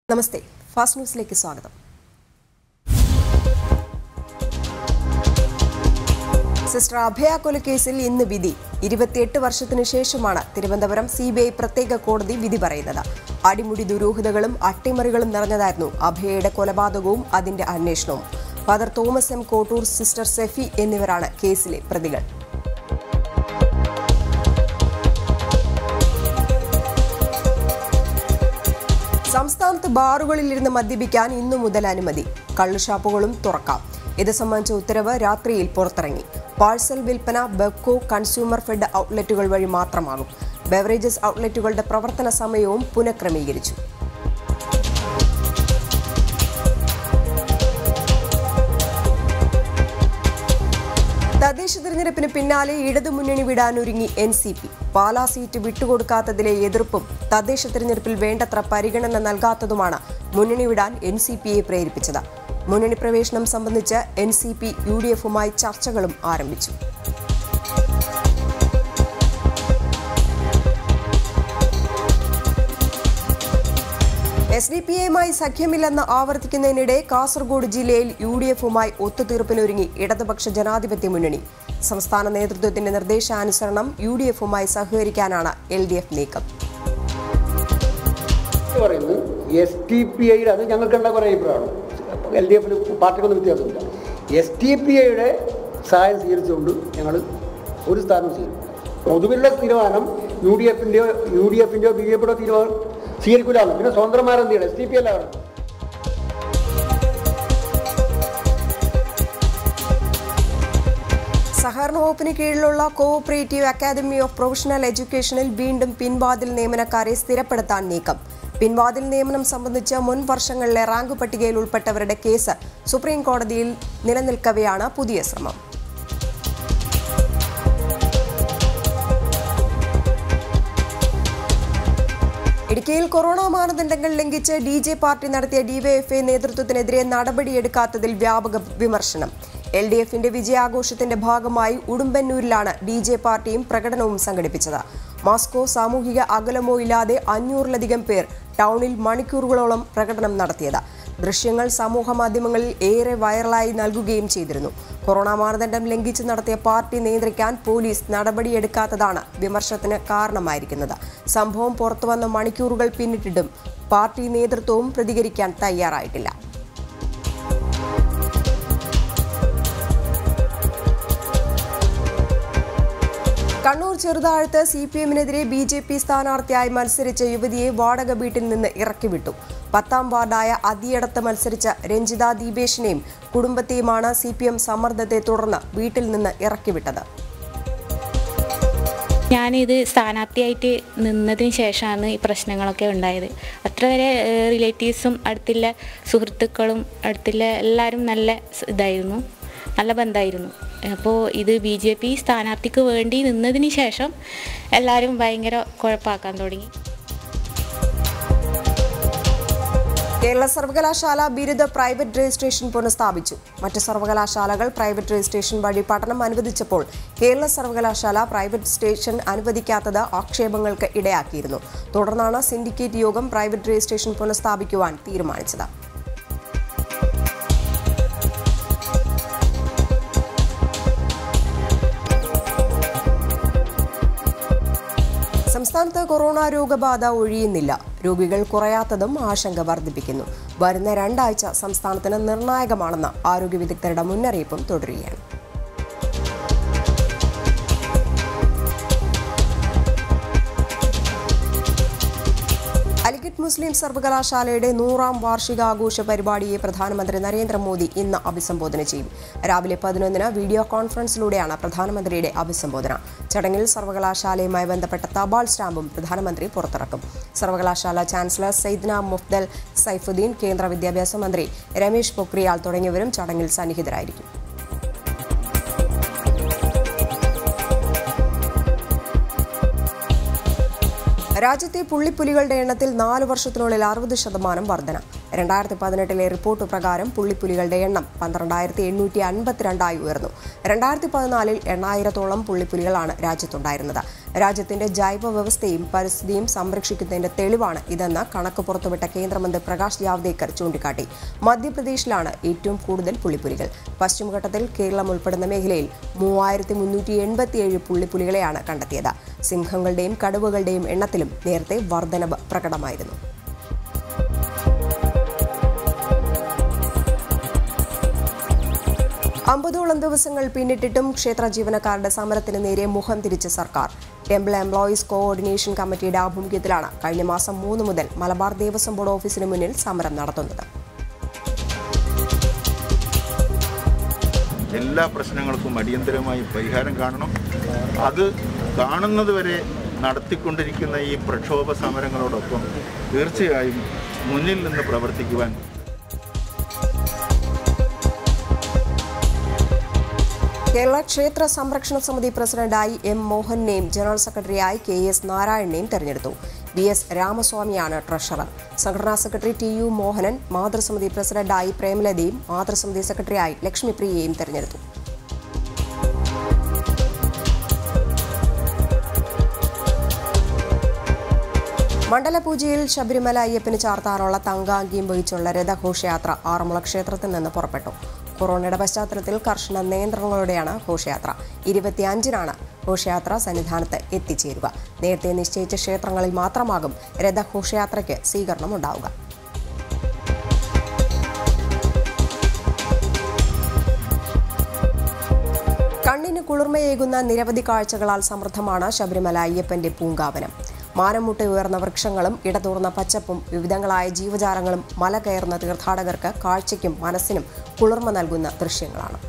നമസ്തേ fast ന്യൂസിലേക്ക് സ്വാഗതം sister അഭയ കൊലക്കേസിൽ ഇന്ന് വിധി ഇരുപത്തിയെട്ട് വർഷത്തിനു ശേഷമാണ് തിരുവനന്തപുരം സി ബി ഐ പ്രത്യേക കോടതി വിധി പറയുന്നത് അടിമുടി ദുരൂഹതകളും അട്ടിമറികളും നിറഞ്ഞതായിരുന്നു അഭയയുടെ കൊലപാതകവും അതിന്റെ അന്വേഷണവും father Thomas M Kottoor sister Sephy എന്നിവരാണ് കേസിലെ പ്രതികൾ സംസ്ഥാനത്ത് ബാറുകളിലിരുന്ന് മദ്യപിക്കാൻ ഇന്നു മുതൽ അനുമതി കള്ളുഷാപ്പുകളും തുറക്കാം ഇത് സംബന്ധിച്ച ഉത്തരവ് രാത്രിയിൽ പുറത്തിറങ്ങി പാഴ്സൽ വിൽപ്പന ബെക്കോ കൺസ്യൂമർ ഫെഡ് ഔട്ട്ലെറ്റുകൾ വഴി മാത്രമാകും ബെവറേജസ് ഔട്ട്ലെറ്റുകളുടെ പ്രവർത്തന സമയവും പുനഃക്രമീകരിച്ചു തദ്ദേശ തിരഞ്ഞെടുപ്പിന് പിന്നാലെ ഇടതുമുന്നണി വിടാനൊരുങ്ങി N C P Pala seat വിട്ടുകൊടുക്കാത്തതിലെ എതിർപ്പും തദ്ദേശ തിരഞ്ഞെടുപ്പിൽ വേണ്ടത്ര പരിഗണന നൽകാത്തതുമാണ് മുന്നണി വിടാൻ എൻ സി പിയെ പ്രേരിപ്പിച്ചത് മുന്നണി പ്രവേശനം സംബന്ധിച്ച് N C P U D എഫുമായി ചർച്ചകളും ആരംഭിച്ചു എസ് ഡി പി എയുമായി സഖ്യമില്ലെന്ന് ആവർത്തിക്കുന്നതിനിടെ കാസർഗോഡ് ജില്ലയിൽ യു ഡി എഫുമായി ഒത്തുതീർപ്പിനൊരുങ്ങി ഇടതുപക്ഷ ജനാധിപത്യ മുന്നണി സംസ്ഥാന നേതൃത്വത്തിന്റെ നിർദ്ദേശാനുസരണം യു ഡി എഫുമായി സഹകരിക്കാനാണ് എൽ ഡി എഫ് നീക്കം ഇത് പറയുന്നത് എസ് ടി പി ഐയുടെ അത് ഞങ്ങൾക്കുള്ള കുറേ അഭിപ്രായമാണ് എൽ ഡി എഫിന് പാർട്ടിക്കൊന്നും വ്യത്യാസമില്ല എസ് ടി പി ഐയുടെ സഹായം സ്വീകരിച്ചുകൊണ്ട് ഞങ്ങൾ ഒരു സ്ഥാനം ചെയ്യും പൊതുവിലുള്ള തീരുമാനം യു ഡി എഫിൻ്റെയോ യു ഡി എഫിൻ്റെയോ ബി ജെ പിയുടെ തീരുമാനം സ്വീകരിക്കില്ലാന്ന് പിന്നെ സ്വതന്ത്രമാരെന്ത് ചെയ്യണം എസ് ടി പി അല്ല പറഞ്ഞത് സഹകരണ വകുപ്പിന് കീഴിലുള്ള കോഓപ്പറേറ്റീവ് അക്കാദമി ഓഫ് പ്രൊഫഷണൽ എഡ്യൂക്കേഷനിൽ വീണ്ടും പിൻവാതിൽ നിയമനക്കാരെ സ്ഥിരപ്പെടുത്താൻ നീക്കം പിൻവാതിൽ നിയമനം സംബന്ധിച്ച് മുൻ വർഷങ്ങളിലെ റാങ്ക് പട്ടികയിൽ ഉൾപ്പെട്ടവരുടെ കേസ് സുപ്രീം കോടതിയിൽ നിലനിൽക്കവെയാണ് പുതിയ ശ്രമം ഇടുക്കിയിൽ കൊറോണ മാനദണ്ഡങ്ങൾ ലംഘിച്ച് ഡി ജെ പാർട്ടി നടത്തിയ ഡിവൈഎഫ്ഐ നേതൃത്വത്തിനെതിരെ നടപടിയെടുക്കാത്തതിൽ വ്യാപക വിമർശനം എൽ ഡി എഫിന്റെ വിജയാഘോഷത്തിന്റെ ഭാഗമായി ഉടുമ്പന്നൂരിലാണ് ഡി ജെ പാർട്ടിയും പ്രകടനവും സംഘടിപ്പിച്ചത് മാസ്കോ സാമൂഹിക അകലമോ ഇല്ലാതെ അഞ്ഞൂറിലധികം പേർ ടൗണിൽ മണിക്കൂറുകളോളം പ്രകടനം നടത്തിയത് ദൃശ്യങ്ങൾ സമൂഹ മാധ്യമങ്ങളിൽ ഏറെ വൈറലായി നൽകുകയും ചെയ്തിരുന്നു കൊറോണ മാനദണ്ഡം ലംഘിച്ച് നടത്തിയ പാർട്ടി നിയന്ത്രിക്കാൻ പോലീസ് നടപടിയെടുക്കാത്തതാണ് വിമർശനത്തിന് കാരണമായിരിക്കുന്നത് സംഭവം പുറത്തുവന്ന മണിക്കൂറുകൾ പിന്നിട്ടിട്ടും പാർട്ടി നേതൃത്വവും പ്രതികരിക്കാൻ തയ്യാറായിട്ടില്ല കണ്ണൂർ ചെറുതാഴത്ത് സി പി എമ്മിനെതിരെ ബി ജെ പി സ്ഥാനാർത്ഥിയായി മത്സരിച്ച യുവതിയെ വാടക വീട്ടിൽ നിന്ന് ഇറക്കിവിട്ടു പത്താം വാർഡായ അതിയടത്ത് മത്സരിച്ച രഞ്ജിത ദീപേഷിനെയും കുടുംബത്തെയുമാണ് സി പി എം സമ്മർദ്ദത്തെ തുടർന്ന് വീട്ടിൽ നിന്ന് ഇറക്കിവിട്ടത് ഞാനിത് സ്ഥാനാർത്ഥിയായിട്ട് നിന്നതിന് ശേഷമാണ് ഈ പ്രശ്നങ്ങളൊക്കെ ഉണ്ടായത് അത്ര വരെ റിലേറ്റീവ്സും അടുത്തുള്ള സുഹൃത്തുക്കളും അടുത്തുള്ള എല്ലാവരും നല്ല സ് ഇതായിരുന്നു നല്ല ബന്ധമായിരുന്നു അപ്പോൾ ഇത് ബി ജെ പി സ്ഥാനാർത്ഥിക്ക് വേണ്ടി നിന്നതിന് ശേഷം എല്ലാവരും ഭയങ്കര കുഴപ്പമാക്കാൻ തുടങ്ങി കേരള സർവകലാശാല ബിരുദ പ്രൈവറ്റ് രജിസ്ട്രേഷൻ പുനഃസ്ഥാപിച്ചു മറ്റ് സർവകലാശാലകൾ പ്രൈവറ്റ് രജിസ്ട്രേഷൻ വഴി പഠനം അനുവദിച്ചപ്പോൾ കേരള സർവകലാശാല പ്രൈവറ്റ് സ്റ്റേഷൻ അനുവദിക്കാത്തത് ആക്ഷേപങ്ങൾക്ക് ഇടയാക്കിയിരുന്നു തുടർന്നാണ് സിൻഡിക്കേറ്റ് യോഗം പ്രൈവറ്റ് രജിസ്ട്രേഷൻ പുനഃസ്ഥാപിക്കുവാൻ തീരുമാനിച്ചത് സംസ്ഥാനത്ത് കൊറോണ രോഗബാധ ഒഴിയുന്നില്ല രോഗികൾ കുറയാത്തതും ആശങ്ക വർദ്ധിപ്പിക്കുന്നു വരുന്ന രണ്ടാഴ്ച സംസ്ഥാനത്തിന് നിർണായകമാണെന്ന് ആരോഗ്യ വിദഗ്ധരുടെ മുന്നറിയിപ്പും തുടരുകയാണ് അലിഗഡ് മുസ്ലിം സർവകലാശാലയുടെ നൂറാം വാർഷികാഘോഷ പരിപാടിയെ പ്രധാനമന്ത്രി നരേന്ദ്രമോദി ഇന്ന് അഭിസംബോധന ചെയ്യും രാവിലെ പതിനൊന്നിന് വീഡിയോ കോൺഫറൻസിലൂടെയാണ് പ്രധാനമന്ത്രിയുടെ അഭിസംബോധന ചടങ്ങിൽ സർവകലാശാലയുമായി ബന്ധപ്പെട്ട തപാൽ സ്റ്റാമ്പും പ്രധാനമന്ത്രി പുറത്തിറക്കും സർവകലാശാല ചാൻസലർ സൈദ്ന മുഫ്ദൽ സൈഫുദ്ദീൻ കേന്ദ്ര വിദ്യാഭ്യാസ മന്ത്രി രമേശ് പൊക്രിയാൽ തുടങ്ങിയവരും ചടങ്ങിൽ സന്നിഹിതരായിരിക്കും രാജ്യത്തെ പുള്ളിപ്പുലികളുടെ എണ്ണത്തിൽ നാല് വർഷത്തിനുള്ളിൽ അറുപത് ശതമാനം വർധന രണ്ടായിരത്തി പതിനെട്ടിലെ റിപ്പോർട്ട് പ്രകാരം പുള്ളിപ്പുലികളുടെ എണ്ണം പന്ത്രണ്ടായിരത്തി എണ്ണൂറ്റി അൻപത്തിരണ്ടായി ഉയർന്നു രണ്ടായിരത്തി പതിനാലിൽ എണ്ണായിരത്തോളം പുള്ളിപ്പുലികളാണ് രാജ്യത്തുണ്ടായിരുന്നത് രാജ്യത്തിന്റെ ജൈവ വ്യവസ്ഥയും പരിസ്ഥിതിയും സംരക്ഷിക്കുന്നതിന്റെ തെളിവാണ് ഇതെന്ന് കണക്ക് പുറത്തുവിട്ട കേന്ദ്രമന്ത്രി പ്രകാശ് ജാവ്ദേക്കർ ചൂണ്ടിക്കാട്ടി മധ്യപ്രദേശിലാണ് ഏറ്റവും കൂടുതൽ പുള്ളിപ്പുലികൾ പശ്ചിമഘട്ടത്തിൽ കേരളം ഉൾപ്പെടുന്ന മേഖലയിൽ മൂവായിരത്തി മുന്നൂറ്റി എൺപത്തിയേഴ് പുള്ളിപ്പുലികളെയാണ് കണ്ടെത്തിയത് സിംഹങ്ങളുടെയും കടുവകളുടെയും എണ്ണത്തിലും നേരത്തെ വർധനവ് പ്രകടമായിരുന്നു അമ്പതോളം ദിവസങ്ങൾ പിന്നിട്ടിട്ടും ക്ഷേത്ര ജീവനക്കാരുടെ സമരത്തിന് നേരെ മുഖം തിരിച്ച സർക്കാർ ടെമ്പിൾ എംപ്ലോയീസ് കോഓർഡിനേഷൻ കമ്മിറ്റിയുടെ ആഭിമുഖ്യത്തിലാണ് കഴിഞ്ഞ മാസം മൂന്ന് മുതൽ മലബാർ ദേവസ്വം ബോർഡ് ഓഫീസിന് മുന്നിൽ സമരം നടത്തുന്നത് എല്ലാ പ്രശ്നങ്ങൾക്കും അടിയന്തരമായി പരിഹാരം കാണണം അത് കാണുന്നത് വരെ നടത്തിക്കൊണ്ടിരിക്കുന്ന ഈ പ്രക്ഷോഭ സമരങ്ങളോടൊപ്പം തീർച്ചയായും മുന്നിൽ നിന്ന് പ്രവർത്തിക്കുവാൻ കേരള ക്ഷേത്ര സംരക്ഷണ സമിതി പ്രസിഡന്റായി എം മോഹനെയും ജനറൽ സെക്രട്ടറിയായി കെ എസ് നാരായണനെയും തെരഞ്ഞെടുത്തു വി എസ് രാമസ്വാമിയാണ് ട്രഷറർ സംഘടനാ സെക്രട്ടറി ടി യു മോഹനൻ മാതൃസമിതി പ്രസിഡന്റായി പ്രേമലതയും മാതൃസമിതി സെക്രട്ടറിയായി ലക്ഷ്മിപ്രിയയും തെരഞ്ഞെടുത്തു മണ്ഡലപൂജയിൽ ശബരിമല അയ്യപ്പന് ചാർത്താനുള്ള തങ്കാങ്കിയും വഹിച്ചുള്ള രഥഘോഷയാത്ര ആറന്മുള ക്ഷേത്രത്തിൽ നിന്ന് പുറപ്പെട്ടു കൊറോണയുടെ പശ്ചാത്തലത്തിൽ കർശന നിയന്ത്രണങ്ങളോടെയാണ് ഘോഷയാത്ര ഇരുപത്തിയഞ്ചിനാണ് ഘോഷയാത്ര സന്നിധാനത്ത് എത്തിച്ചേരുക നേരത്തെ നിശ്ചയിച്ച ക്ഷേത്രങ്ങളിൽ മാത്രമാകും രഥഘോഷയാത്രയ്ക്ക് സ്വീകരണം ഉണ്ടാവുക കണ്ണിന് കുളിർമയേകുന്ന നിരവധി കാഴ്ചകളാൽ സമൃദ്ധമാണ് ശബരിമല അയ്യപ്പന്റെ പൂങ്കാവനം മാനമുട്ട ഉയർന്ന വൃക്ഷങ്ങളും ഇടതൂർന്ന പച്ചപ്പും വിവിധങ്ങളായ ജീവജാലങ്ങളും മല കയറുന്ന തീർത്ഥാടകർക്ക് കാഴ്ചയ്ക്കും മനസ്സിനും കുളിർമ നൽകുന്ന ദൃശ്യങ്ങളാണ്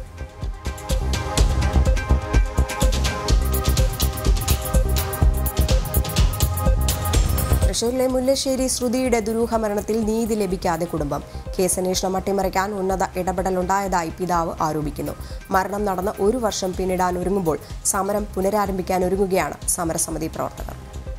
തൃശൂരിലെ മുല്ലശ്ശേരി ശ്രുതിയുടെ ദുരൂഹ മരണത്തിൽ നീതി ലഭിക്കാതെ കുടുംബം കേസന്വേഷണം അട്ടിമറിക്കാൻ ഉന്നത ഇടപെടലുണ്ടായതായി പിതാവ് ആരോപിക്കുന്നു മരണം നടന്ന് ഒരു വർഷം പിന്നിടാൻ ഒരുങ്ങുമ്പോൾ സമരം പുനരാരംഭിക്കാൻ ഒരുങ്ങുകയാണ് സമരസമിതി പ്രവർത്തകർ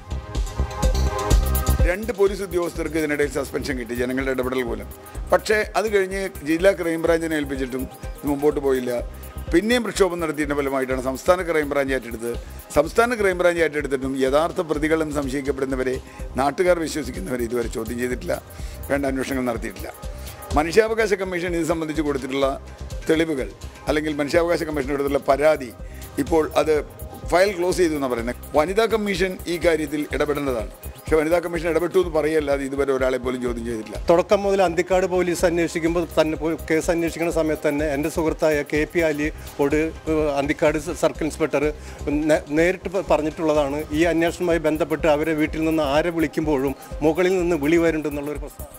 രണ്ട് പോലീസ് ഉദ്യോഗസ്ഥർക്ക് ഇതിനിടയിൽ സസ്പെൻഷൻ കിട്ടി ജനങ്ങളുടെ ഇടപെടൽ മൂലം പക്ഷേ അത് കഴിഞ്ഞ് ജില്ലാ ക്രൈംബ്രാഞ്ചിനെ ഏൽപ്പിച്ചിട്ടും ഇത് മുമ്പോട്ട് പോയില്ല പിന്നെയും പ്രക്ഷോഭം നടത്തിയതിൻ്റെ ഫലമായിട്ടാണ് സംസ്ഥാന ക്രൈംബ്രാഞ്ച് ഏറ്റെടുത്തത് സംസ്ഥാന ക്രൈംബ്രാഞ്ച് ഏറ്റെടുത്തിട്ടും യഥാർത്ഥ പ്രതികളെന്ന് സംശയിക്കപ്പെടുന്നവരെ നാട്ടുകാർ വിശ്വസിക്കുന്നവരെ ഇതുവരെ ചോദ്യം ചെയ്തിട്ടില്ല വേണ്ട അന്വേഷണങ്ങൾ നടത്തിയിട്ടില്ല മനുഷ്യാവകാശ കമ്മീഷൻ ഇത് സംബന്ധിച്ച് കൊടുത്തിട്ടുള്ള തെളിവുകൾ അല്ലെങ്കിൽ മനുഷ്യാവകാശ കമ്മീഷൻ കൊടുത്തിട്ടുള്ള പരാതി ഇപ്പോൾ അത് ഫയൽ ക്ലോസ് ചെയ്തു എന്നാണ് പറയുന്നത് വനിതാ കമ്മീഷൻ ഈ കാര്യത്തിൽ ഇടപെടേണ്ടതാണ് പക്ഷേ വനിതാ കമ്മീഷൻ ഇടപെട്ടു എന്ന് പറയല്ലാതെ ഇതുവരെ ഒരാളെ പോലും ചോദ്യം ചെയ്തിട്ടില്ല തുടക്കം മുതൽ അന്തിക്കാട് പോലീസ് അന്വേഷിക്കുമ്പോൾ തന്നെ പോ- കേസ് അന്വേഷിക്കുന്ന സമയത്ത് തന്നെ എൻ്റെ സുഹൃത്തായ കെ പി അലിയോട് ഏഹ്, അന്തിക്കാട് സർക്കിൾ ഇൻസ്പെക്ടർ നേ- നേരിട്ട് പ- പറഞ്ഞിട്ടുള്ളതാണ് ഈ അന്വേഷണവുമായി ബന്ധപ്പെട്ട് അവരെ വീട്ടിൽ നിന്ന് ആരെ വിളിക്കുമ്പോഴും മുകളിൽ നിന്ന് വിളി വരുന്നുണ്ടെന്നുള്ളൊരു പ്രശ്നം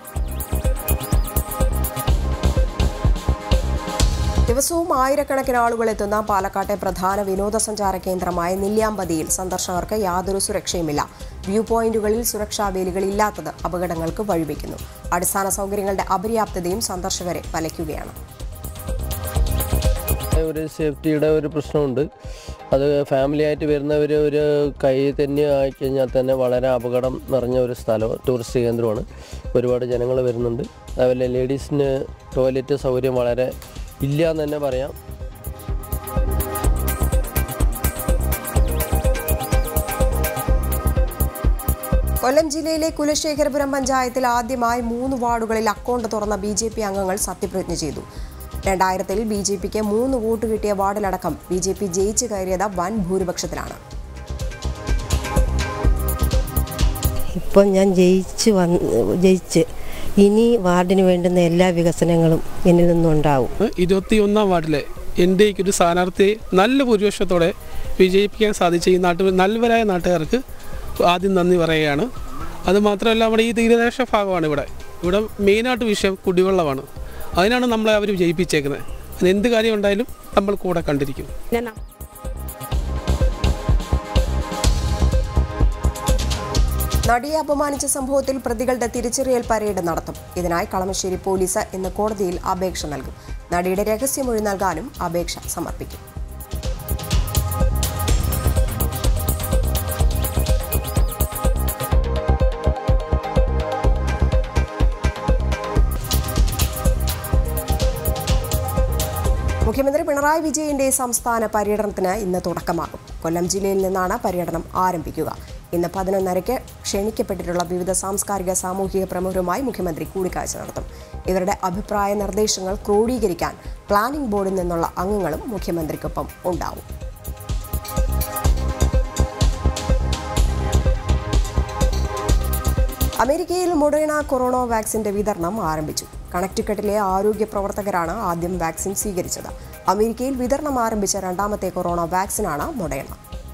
ദിവസവും ആയിരക്കണക്കിന് ആളുകൾ എത്തുന്ന പാലക്കാട്ടെ പ്രധാന വിനോദസഞ്ചാര കേന്ദ്രമായ നെല്ലിയാമ്പതിയിൽ സന്ദർശകർക്ക് യാതൊരു സുരക്ഷയുമില്ല വ്യൂ പോയിന്റുകളിൽ സുരക്ഷാ വേലികൾ ഇല്ലാത്തത് അപകടങ്ങൾക്ക് വഴിവെക്കുന്നു അടിസ്ഥാന സൗകര്യങ്ങളുടെ അപര്യാപ്തതയും സന്ദർശകരെ വലയ്ക്കുകയാണ് ഒരു സേഫ്റ്റിയുടെ ഒരു പ്രശ്നമുണ്ട് അത് ഫാമിലി ആയിട്ട് വരുന്നവർ ഒരു കൈ തന്നെ ആയിക്കഴിഞ്ഞാൽ തന്നെ വളരെ അപകടം നിറഞ്ഞ ഒരു സ്ഥലം ടൂറിസ്റ്റ് കേന്ദ്രമാണ് ഒരുപാട് ജനങ്ങൾ വരുന്നുണ്ട് അതുപോലെ ലേഡീസിന് ടോയ്ലറ്റ് സൗകര്യം വളരെ ഇല്ല എന്ന് തന്നെ പറയാം കൊല്ലം ജില്ലയിലെ കുലശേഖരപുരം പഞ്ചായത്തിൽ ആദ്യമായി മൂന്ന് വാർഡുകളിൽ അക്കൗണ്ട് തുറന്ന ബി ജെ പി അംഗങ്ങൾ സത്യപ്രതിജ്ഞ ചെയ്തു രണ്ടായിരത്തിൽ ബി ജെ പിക്ക് മൂന്ന് വോട്ട് കിട്ടിയ വാർഡിലടക്കം ബി ജെ പി ജയിച്ചു കയറിയത് വൻ ഭൂരിപക്ഷത്തിലാണ് ഇപ്പം ഞാൻ ജയിച്ച് വന്ന് ജയിച്ച് ഇനി വാർഡിന് വേണ്ടുന്ന എല്ലാ വികസനങ്ങളും എന്നിൽ നിന്നുണ്ടാവും ഇരുപത്തിയൊന്നാം വാർഡിലെ എൻ്റെ ഒരു സ്ഥാനാർത്ഥിയെ നല്ല ഭൂരിപക്ഷത്തോടെ വിജയിപ്പിക്കാൻ സാധിച്ച ഈ നാട്ടു നല്ലവരായ നാട്ടുകാർക്ക് ആദ്യം നന്ദി പറയുകയാണ് അതുമാത്രമല്ല നമ്മുടെ ഈ തീരദേശ ഭാഗമാണ് ഇവിടെ ഇവിടെ മെയിനായിട്ട് വിഷയം കുടിവെള്ളമാണ് അതിനാണ് നമ്മളെ അവർ വിജയിപ്പിച്ചേക്കുന്നത് അതിന് എന്ത് കാര്യം ഉണ്ടായാലും നമ്മൾ കൂടെ കണ്ടിരിക്കും പിന്നെ നം- നടിയെ അപമാനിച്ച സംഭവത്തിൽ പ്രതികളുടെ തിരിച്ചറിയൽ പരേഡ് നടത്തും ഇതിനായി കളമശ്ശേരി പോലീസ് ഇന്ന് കോടതിയിൽ അപേക്ഷ നൽകും നടിയുടെ രഹസ്യമൊഴി നൽകാനും അപേക്ഷ സമർപ്പിക്കും പിണറായി വിജയന്റെ സംസ്ഥാന പര്യടനത്തിന് ഇന്ന് തുടക്കമാകും കൊല്ലം ജില്ലയിൽ നിന്നാണ് പര്യടനം ആരംഭിക്കുക ഇന്ന് പതിനൊന്നരയ്ക്ക് ക്ഷണിക്കപ്പെട്ടിട്ടുള്ള വിവിധ സാംസ്കാരിക സാമൂഹിക പ്രമുഖരുമായി മുഖ്യമന്ത്രി കൂടിക്കാഴ്ച നടത്തും ഇവരുടെ അഭിപ്രായ നിർദ്ദേശങ്ങൾ ക്രോഡീകരിക്കാൻ പ്ലാനിംഗ് ബോർഡിൽ നിന്നുള്ള അംഗങ്ങളും മുഖ്യമന്ത്രിക്കൊപ്പം ഉണ്ടാവും അമേരിക്കയിൽ മൊഡേണ കൊറോണ വാക്സിന്റെ വിതരണം ആരംഭിച്ചു കണക്ടിക്കട്ടിലെ ആരോഗ്യ പ്രവർത്തകരാണ് ആദ്യം വാക്സിൻ സ്വീകരിച്ചത് അമേരിക്കയിൽ വിതരണം ആരംഭിച്ച രണ്ടാമത്തെ കൊറോണ വാക്സിനാണ് മൊഡേണ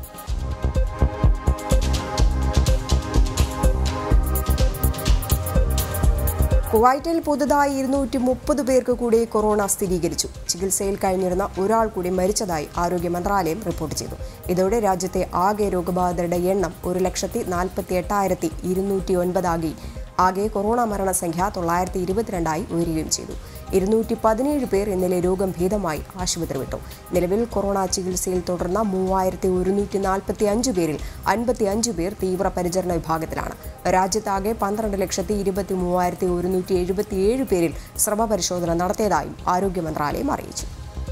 കുവൈറ്റിൽ പുതുതായി ഇരുന്നൂറ്റി മുപ്പത് പേർക്ക് കൂടി കൊറോണ സ്ഥിരീകരിച്ചു ചികിത്സയിൽ കഴിഞ്ഞിരുന്ന ഒരാൾ കൂടി മരിച്ചതായി ആരോഗ്യ മന്ത്രാലയം റിപ്പോർട്ട് ചെയ്തു ഇതോടെ രാജ്യത്തെ ആകെ രോഗബാധിതരുടെ എണ്ണം ഒരു ലക്ഷത്തി നാൽപ്പത്തി എട്ടായിരത്തി ഇരുന്നൂറ്റി ഒൻപതാകി ആകെ കൊറോണ മരണസംഖ്യ തൊള്ളായിരത്തി ഇരുപത്തിരണ്ടായി ഉയരുകയും ചെയ്തു ഇരുന്നൂറ്റി പതിനേഴ് പേർ ഇന്നലെ രോഗം ഭേദമായി ആശുപത്രി വിട്ടു നിലവിൽ കൊറോണ ചികിത്സയിൽ തുടർന്ന മൂവായിരത്തി ഒരുന്നൂറ്റി നാൽപ്പത്തി അഞ്ച് പേരിൽ അൻപത്തി അഞ്ച് പേർ തീവ്രപരിചരണ വിഭാഗത്തിലാണ് രാജ്യത്താകെ പന്ത്രണ്ട് ലക്ഷത്തി ഇരുപത്തി മൂവായിരത്തി ഒരുന്നൂറ്റി എഴുപത്തിയേഴ് പേരിൽ സ്രവ പരിശോധന നടത്തിയതായും ആരോഗ്യ മന്ത്രാലയം അറിയിച്ചു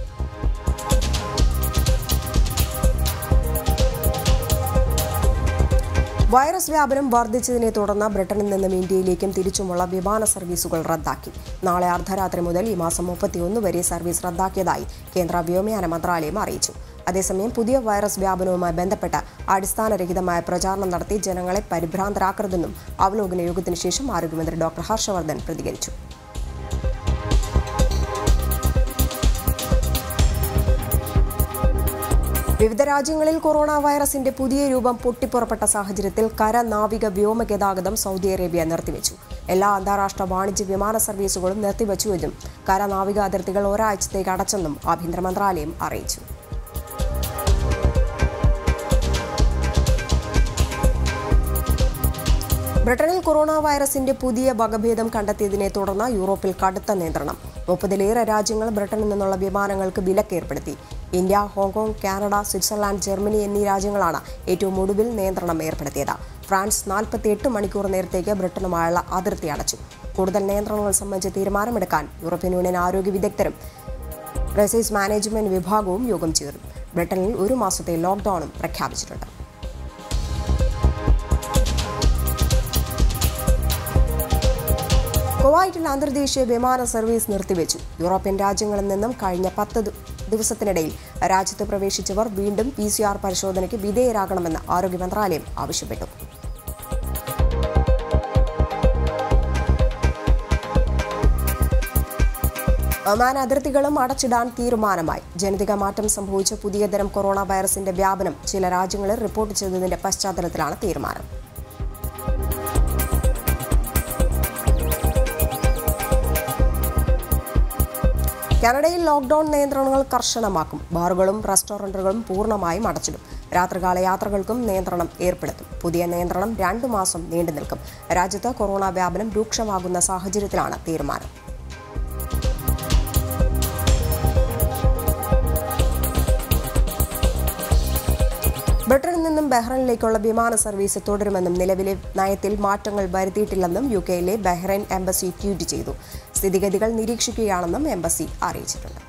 വൈറസ് വ്യാപനം വർദ്ധിച്ചതിനെ തുടർന്ന് ബ്രിട്ടനിൽ നിന്നും ഇന്ത്യയിലേക്കും തിരിച്ചുമുള്ള വിമാന സർവീസുകൾ റദ്ദാക്കി നാളെ അർദ്ധരാത്രി മുതൽ ഈ മാസം മുപ്പത്തിയൊന്ന് വരെ സർവീസ് റദ്ദാക്കിയതായി കേന്ദ്ര വ്യോമയാന മന്ത്രാലയം അറിയിച്ചു അതേസമയം പുതിയ വൈറസ് വ്യാപനവുമായി ബന്ധപ്പെട്ട് അടിസ്ഥാനരഹിതമായ പ്രചാരണം നടത്തി ജനങ്ങളെ പരിഭ്രാന്തരാക്കരുതെന്നും അവലോകന യോഗത്തിന് ശേഷം ആരോഗ്യമന്ത്രി ഡോക്ടർ ഹർഷവർദ്ധൻ പ്രതികരിച്ചു വിവിധ രാജ്യങ്ങളിൽ കൊറോണ വൈറസിന്റെ പുതിയ രൂപം പൊട്ടിപ്പുറപ്പെട്ട സാഹചര്യത്തിൽ കര നാവിക വ്യോമ ഗതാഗതം സൗദി അറേബ്യ നിർത്തിവെച്ചു എല്ലാ അന്താരാഷ്ട്ര വാണിജ്യ വിമാന സർവീസുകളും നിർത്തിവെച്ചുവെന്നും കര നാവിക അതിർത്തികൾ ഒരാഴ്ചത്തേക്ക് അടച്ചെന്നും ആഭ്യന്തര മന്ത്രാലയം അറിയിച്ചു ബ്രിട്ടനിൽ കൊറോണ വൈറസിന്റെ പുതിയ വകഭേദം കണ്ടെത്തിയതിനെ തുടർന്ന് യൂറോപ്പിൽ കടുത്ത നിയന്ത്രണം മുപ്പതിലേറെ രാജ്യങ്ങൾ ബ്രിട്ടനിൽ നിന്നുള്ള വിമാനങ്ങൾക്ക് വിലക്ക് ഏർപ്പെടുത്തി India Hong Kong Canada Switzerland Germany എന്നീ രാജ്യങ്ങളാണ് ഏറ്റവും ഒടുവിൽ നിയന്ത്രണം ഏർപ്പെടുത്തിയത് ഫ്രാൻസ് നാൽപ്പത്തിയെട്ട് മണിക്കൂർ നേരത്തേക്ക് ബ്രിട്ടനുമായുള്ള അതിർത്തി അടച്ചു കൂടുതൽ നിയന്ത്രണങ്ങൾ സംബന്ധിച്ച് തീരുമാനമെടുക്കാൻ യൂറോപ്യൻ യൂണിയൻ ആരോഗ്യ വിദഗ്ധരും ക്രൈസിസ് മാനേജ്മെന്റ് വിഭാഗവും യോഗം ചേർന്നു ബ്രിട്ടനിൽ ഒരു മാസത്തെ ലോക്ഡൌണും പ്രഖ്യാപിച്ചിട്ടുണ്ട് കുവൈറ്റിൽ അന്തർദേശീയ വിമാന സർവീസ് നിർത്തിവെച്ചു യൂറോപ്യൻ രാജ്യങ്ങളിൽ നിന്നും കഴിഞ്ഞ പത്ത് ദി- ദിവസത്തിനിടയിൽ രാജ്യത്ത് പ്രവേശിച്ചവർ വീണ്ടും പി സി ആർ പരിശോധനയ്ക്ക് വിധേയരാകണമെന്ന് ആരോഗ്യ മന്ത്രാലയം ആവശ്യപ്പെട്ടു ഒമാൻ അതിർത്തികളും അടച്ചിടാൻ തീരുമാനമായി ജനിതക മാറ്റം സംഭവിച്ച പുതിയ തരം കൊറോണ വൈറസിന്റെ വ്യാപനം ചില രാജ്യങ്ങളിൽ റിപ്പോർട്ട് ചെയ്തതിന്റെ പശ്ചാത്തലത്തിലാണ് തീരുമാനം കാനഡയിൽ ലോക്ഡൌൺ നിയന്ത്രണങ്ങൾ കർശനമാക്കും ബാറുകളും റെസ്റ്റോറന്റുകളും പൂർണ്ണമായും അടച്ചിടും രാത്രികാല യാത്രകൾക്കും നിയന്ത്രണം ഏർപ്പെടുത്തും പുതിയ നിയന്ത്രണം രണ്ടു മാസം നീണ്ടു നിൽക്കും രാജ്യത്ത് കൊറോണ വ്യാപനം രൂക്ഷമാകുന്ന സാഹചര്യത്തിലാണ് തീരുമാനം ബ്രിട്ടനിൽ നിന്നും ബഹ്റൈനിലേക്കുള്ള വിമാന സർവീസ് തുടരുമെന്നും നിലവിലെ നയത്തിൽ മാറ്റങ്ങൾ വരുത്തിയിട്ടില്ലെന്നും യു കെയിലെ ബഹ്റൈൻ എംബസി ട്വീറ്റ് ചെയ്തു സ്ഥിതിഗതികൾ നിരീക്ഷിക്കുകയാണെന്നും എംബസി അറിയിച്ചിട്ടുണ്ട്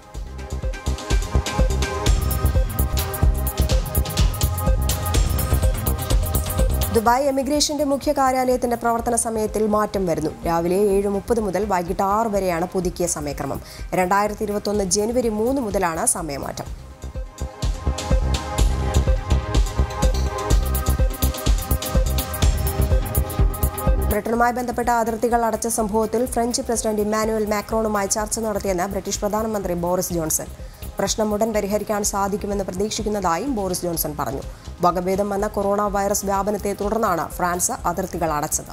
ദുബായ് എമിഗ്രേഷന്റെ മുഖ്യ കാര്യാലയത്തിന്റെ പ്രവർത്തന സമയത്തിൽ മാറ്റം വരുന്നു രാവിലെ ഏഴ് മുപ്പത് മുതൽ വൈകിട്ട് ആറ് വരെയാണ് പുതുക്കിയ സമയക്രമം രണ്ടായിരത്തി ഇരുപത്തൊന്ന് ജനുവരി മൂന്ന് മുതലാണ് സമയമാറ്റം ബ്രിട്ടനുമായി ബന്ധപ്പെട്ട അതിർത്തികൾ അടച്ച സംഭവത്തിൽ ഫ്രഞ്ച് പ്രസിഡന്റ് ഇമ്മാനുവൽ മാക്രോണുമായി ചർച്ച നടത്തിയെന്ന് ബ്രിട്ടീഷ് പ്രധാനമന്ത്രി ബോറിസ് ജോൺസൺ പ്രശ്നം ഉടൻ പരിഹരിക്കാൻ സാധിക്കുമെന്ന് പ്രതീക്ഷിക്കുന്നതായും ബോറിസ് ജോൺസൺ പറഞ്ഞു വകഭേദം വന്ന കൊറോണ വൈറസ് വ്യാപനത്തെ തുടർന്നാണ് ഫ്രാൻസ് അതിർത്തികൾ അടച്ചത്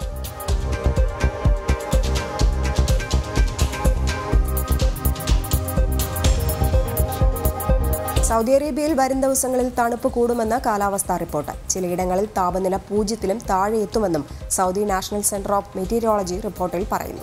സൗദി അറേബ്യയിൽ വരും ദിവസങ്ങളിൽ തണുപ്പ് കൂടുമെന്ന് കാലാവസ്ഥാ റിപ്പോർട്ട് ചിലയിടങ്ങളിൽ താപനില പൂജ്യത്തിലും താഴെ എത്തുമെന്നും Saudi national centre of meteorology റിപ്പോർട്ടിൽ പറയുന്നു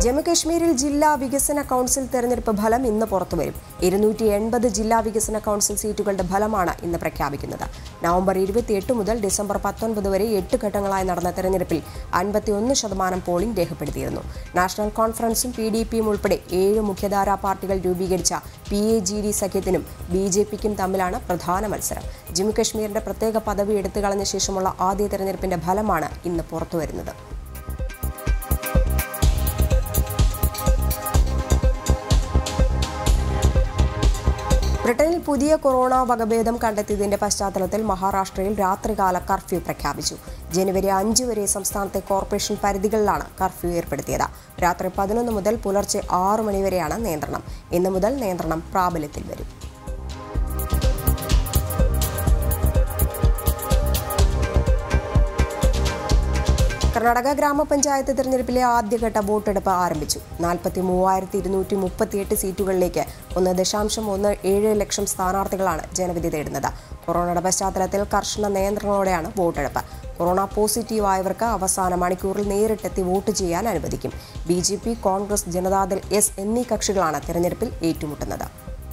ജമ്മുകശ്മീരിൽ ജില്ലാ വികസന കൗൺസിൽ തെരഞ്ഞെടുപ്പ് ഫലം ഇന്ന് പുറത്തുവരും ഇരുന്നൂറ്റി എൺപത് ജില്ലാ വികസന കൗൺസിൽ സീറ്റുകളുടെ ഫലമാണ് ഇന്ന് പ്രഖ്യാപിക്കുന്നത് നവംബർ ഇരുപത്തിയെട്ട് മുതൽ ഡിസംബർ പത്തൊൻപത് വരെ എട്ട് ഘട്ടങ്ങളായി നടന്ന തെരഞ്ഞെടുപ്പിൽ അൻപത്തിയൊന്ന് ശതമാനം പോളിംഗ് രേഖപ്പെടുത്തിയിരുന്നു നാഷണൽ കോൺഫറൻസും പി ഡി പിയും ഉൾപ്പെടെ ഏഴ് മുഖ്യധാരാ പാർട്ടികൾ രൂപീകരിച്ച പി എ ജി ഡി സഖ്യത്തിനും ബി ജെ പിക്കും തമ്മിലാണ് പ്രധാന മത്സരം ജമ്മുകശ്മീരിന്റെ പ്രത്യേക പദവി എടുത്തുകളഞ്ഞ ശേഷമുള്ള ആദ്യ തെരഞ്ഞെടുപ്പിന്റെ ഫലമാണ് ഇന്ന് പുറത്തുവരുന്നത് ബ്രിട്ടനിൽ പുതിയ കൊറോണ വകഭേദം കണ്ടെത്തിയതിന്റെ പശ്ചാത്തലത്തിൽ മഹാരാഷ്ട്രയിൽ രാത്രികാല കർഫ്യൂ പ്രഖ്യാപിച്ചു ജനുവരി അഞ്ച് വരെ സംസ്ഥാനത്തെ കോർപ്പറേഷൻ പരിധികളിലാണ് കർഫ്യൂ ഏർപ്പെടുത്തിയത് രാത്രി പതിനൊന്ന് മുതൽ പുലർച്ചെ ആറ് മണിവരെയാണ് നിയന്ത്രണം ഇന്നു മുതൽ നിയന്ത്രണം പ്രാബല്യത്തിൽ വരും കർണാടക ഗ്രാമപഞ്ചായത്ത് തെരഞ്ഞെടുപ്പിലെ ആദ്യഘട്ട വോട്ടെടുപ്പ് ആരംഭിച്ചു നാൽപ്പത്തി മൂവായിരത്തി ഇരുന്നൂറ്റി മുപ്പത്തിയെട്ട് സീറ്റുകളിലേക്ക് ഒന്ന് ദശാംശം ഒന്ന് ഏഴ് ലക്ഷം സ്ഥാനാർത്ഥികളാണ് ജനവിധി തേടുന്നത് കൊറോണയുടെ പശ്ചാത്തലത്തിൽ കർശന നിയന്ത്രണങ്ങളോടെയാണ് വോട്ടെടുപ്പ് കൊറോണ പോസിറ്റീവ് ആയവർക്ക് അവസാന മണിക്കൂറിൽ നേരിട്ടെത്തി വോട്ട് ചെയ്യാൻ അനുവദിക്കും B J P Congress Janata Dal S എന്നീ കക്ഷികളാണ് തെരഞ്ഞെടുപ്പിൽ ഏറ്റുമുട്ടുന്നത്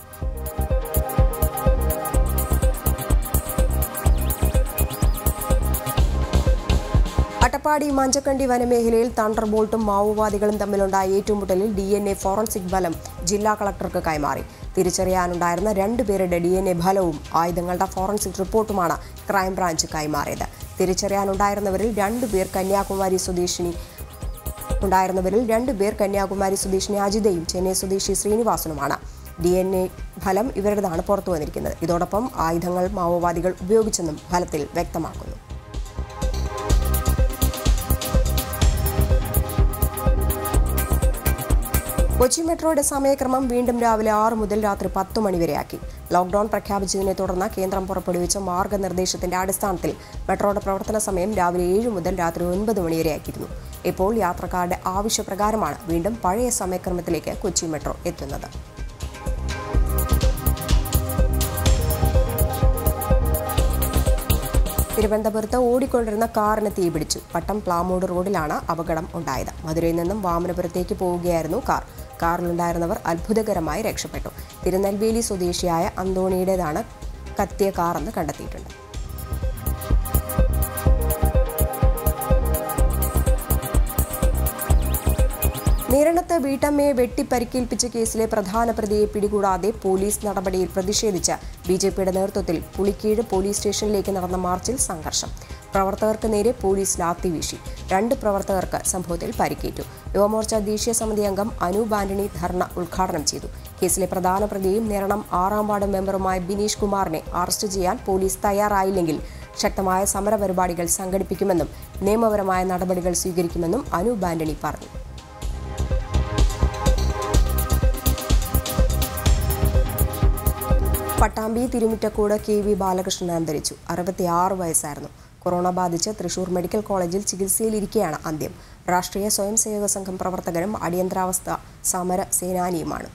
അട്ടപ്പാടി മഞ്ചക്കണ്ടി വനമേഖലയിൽ തണ്ടർ ബോൾട്ടും മാവോവാദികളും തമ്മിലുണ്ടായ ഏറ്റുമുട്ടലിൽ ഡി എൻ എ ഫോറൻസിക് ഫലം ജില്ലാ കളക്ടർക്ക് കൈമാറി തിരിച്ചറിയാനുണ്ടായിരുന്ന രണ്ടുപേരുടെ ഡി എൻ എ ഫലവും ആയുധങ്ങളുടെ ഫോറൻസിക് റിപ്പോർട്ടുമാണ് ക്രൈംബ്രാഞ്ച് കൈമാറിയത് തിരിച്ചറിയാനുണ്ടായിരുന്നവരിൽ രണ്ടുപേർ കന്യാകുമാരി സ്വദേശിനി ഉണ്ടായിരുന്നവരിൽ രണ്ടുപേർ കന്യാകുമാരി സ്വദേശിനി അജിതയും ചെന്നൈ സ്വദേശി ശ്രീനിവാസനുമാണ് ഡി എൻ എ ഫലം ഇവരുടേതാണ് പുറത്തു വന്നിരിക്കുന്നത് ഇതോടൊപ്പം ആയുധങ്ങൾ മാവോവാദികൾ ഉപയോഗിച്ചെന്നും ഫലത്തിൽ വ്യക്തമാക്കുന്നു കൊച്ചി മെട്രോയുടെ സമയക്രമം വീണ്ടും രാവിലെ ആറ് മുതൽ രാത്രി പത്ത് മണിവരെയാക്കി ലോക്ഡൌൺ പ്രഖ്യാപിച്ചതിനെ തുടർന്ന് കേന്ദ്രം പുറപ്പെടുവിച്ച മാർഗനിർദ്ദേശത്തിന്റെ അടിസ്ഥാനത്തിൽ മെട്രോയുടെ പ്രവർത്തന സമയം രാവിലെ ഏഴ് മുതൽ രാത്രി ഒൻപത് മണിവരെയാക്കിയിരുന്നു ഇപ്പോൾ യാത്രക്കാരുടെ ആവശ്യപ്രകാരമാണ് വീണ്ടും പഴയ സമയക്രമത്തിലേക്ക് കൊച്ചി മെട്രോ എത്തുന്നത് തിരുവനന്തപുരത്ത് ഓടിക്കൊണ്ടിരുന്ന കാറിന് തീപിടിച്ചു പട്ടം പ്ലാമൂട് റോഡിലാണ് അപകടം ഉണ്ടായത് മധുരയിൽ നിന്നും വാമനപുരത്തേക്ക് പോവുകയായിരുന്നു കാർ കാറിലുണ്ടായിരുന്നവർ അത്ഭുതകരമായി രക്ഷപ്പെട്ടു തിരുനെൽവേലി സ്വദേശിയായ അന്തോണിയുടേതാണ് കത്തിയ കാറെന്ന് കണ്ടെത്തിയിട്ടുണ്ട് നിരണത്ത് വീട്ടമ്മയെ വെട്ടിപ്പരിക്കേൽപ്പിച്ച കേസിലെ പ്രധാന പ്രതിയെ പിടികൂടാതെ പോലീസ് നടപടിയിൽ പ്രതിഷേധിച്ച് ബി ജെ പിയുടെ നേതൃത്വത്തിൽ പുളിക്കീഴ് പോലീസ് സ്റ്റേഷനിലേക്ക് നടന്ന മാർച്ചിൽ സംഘർഷം പ്രവർത്തകർക്ക് നേരെ പോലീസ് ലാത്തി വീശി രണ്ട് പ്രവർത്തകർക്ക് സംഭവത്തിൽ പരിക്കേറ്റു യുവമോർച്ച ദേശീയ സമിതി അംഗം അനൂപ് ആന്റണി ധർണ ഉദ്ഘാടനം ചെയ്തു കേസിലെ പ്രധാന പ്രതിയും നിരണം ആറാം വാർഡ് മെമ്പറുമായ ബിനീഷ് കുമാറിനെ അറസ്റ്റ് ചെയ്യാൻ പോലീസ് തയ്യാറായില്ലെങ്കിൽ ശക്തമായ സമരപരിപാടികൾ സംഘടിപ്പിക്കുമെന്നും നിയമപരമായ നടപടികൾ സ്വീകരിക്കുമെന്നും അനൂപ് ആന്റണി പറഞ്ഞു പട്ടാമ്പി തിരുമിറ്റക്കോട് കെ വി ബാലകൃഷ്ണൻ അന്തരിച്ചു അറുപത്തിയാറ് വയസ്സായിരുന്നു കൊറോണ ബാധിച്ച് തൃശൂർ മെഡിക്കൽ കോളേജിൽ ചികിത്സയിലിരിക്കെയാണ് അന്ത്യം രാഷ്ട്രീയ സ്വയം സേവക സംഘം പ്രവർത്തകനും അടിയന്തരാവസ്ഥ സമര സേനാനിയുമാണ്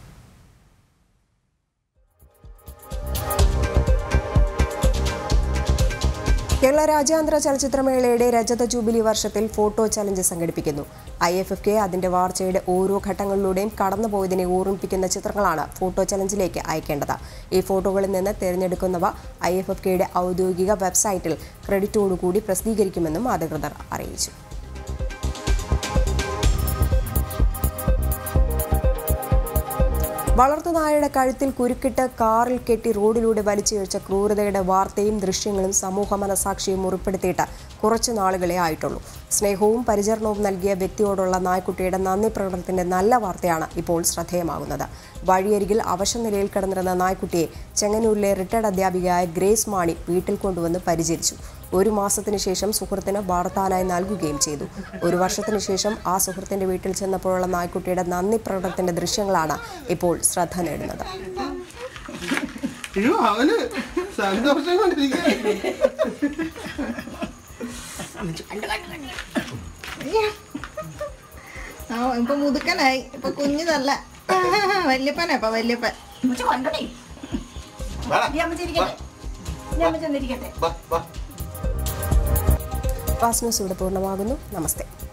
കേരള രാജ്യാന്തര ചലച്ചിത്രമേളയുടെ രജത ജൂബിലി വർഷത്തിൽ ഫോട്ടോ ചലഞ്ച് സംഘടിപ്പിക്കുന്നു ഐ എഫ് എഫ് കെ അതിന്റെ വാർച്ചയുടെ ഓരോ ഘട്ടങ്ങളിലൂടെയും കടന്നുപോയതിനെ ഓർമ്മിപ്പിക്കുന്ന ചിത്രങ്ങളാണ് ഫോട്ടോ ചലഞ്ചിലേക്ക് അയക്കേണ്ടത് ഈ ഫോട്ടോകളിൽ നിന്ന് തിരഞ്ഞെടുക്കുന്നവ ഐ എഫ് എഫ് കെയുടെ ഔദ്യോഗിക വെബ്സൈറ്റിൽ ക്രെഡിറ്റോടുകൂടി പ്രസിദ്ധീകരിക്കുമെന്നും അധികൃതർ അറിയിച്ചു വളർത്തുനായയുടെ കഴുത്തിൽ കുരുക്കിട്ട് കാറിൽ കെട്ടി റോഡിലൂടെ വലിച്ചിഴച്ച ക്രൂരതയുടെ വാർത്തയും ദൃശ്യങ്ങളും സമൂഹ മനസാക്ഷിയും മുറിപ്പെടുത്തിയിട്ട് കുറച്ചു നാളുകളെ ആയിട്ടുള്ളൂ സ്നേഹവും പരിചരണവും നൽകിയ വ്യക്തിയോടുള്ള നായ്ക്കുട്ടിയുടെ നന്ദി പ്രകടനത്തിന്റെ നല്ല വാർത്തയാണ് ഇപ്പോൾ ശ്രദ്ധേയമാകുന്നത് വഴിയരികിൽ അവശനിലയിൽ കിടന്നിരുന്ന നായ്ക്കുട്ടിയെ ചെങ്ങന്നൂരിലെ റിട്ടയർഡ് അധ്യാപികയായ ഗ്രേസ് മാണി വീട്ടിൽ കൊണ്ടുവന്ന് പരിചരിച്ചു ഒരു മാസത്തിനു ശേഷം സുഹൃത്തിന് വാർത്താനായി നൽകുകയും ചെയ്തു ഒരു വർഷത്തിനു ശേഷം ആ സുഹൃത്തിന്റെ വീട്ടിൽ ചെന്നപ്പോഴുള്ള നായ്ക്കുട്ടിയുടെ നന്ദി പ്രകടനത്തിന്റെ ദൃശ്യങ്ങളാണ് ഇപ്പോൾ ശ്രദ്ധ നേടുന്നത് അയ്യോ അവന് സന്തോഷം കൊണ്ടിരിക്കുക ആ ഇപ്പൊ മുതുക്കനായി ഇപ്പൊ കുഞ്ഞിതല്ല വല്യപ്പനാ ഇപ്പൊ വല്യപ്പൻ വാസ് ന്യൂസ് ഇവിടെ പൂർണ്ണമാകുന്നു നമസ്തേ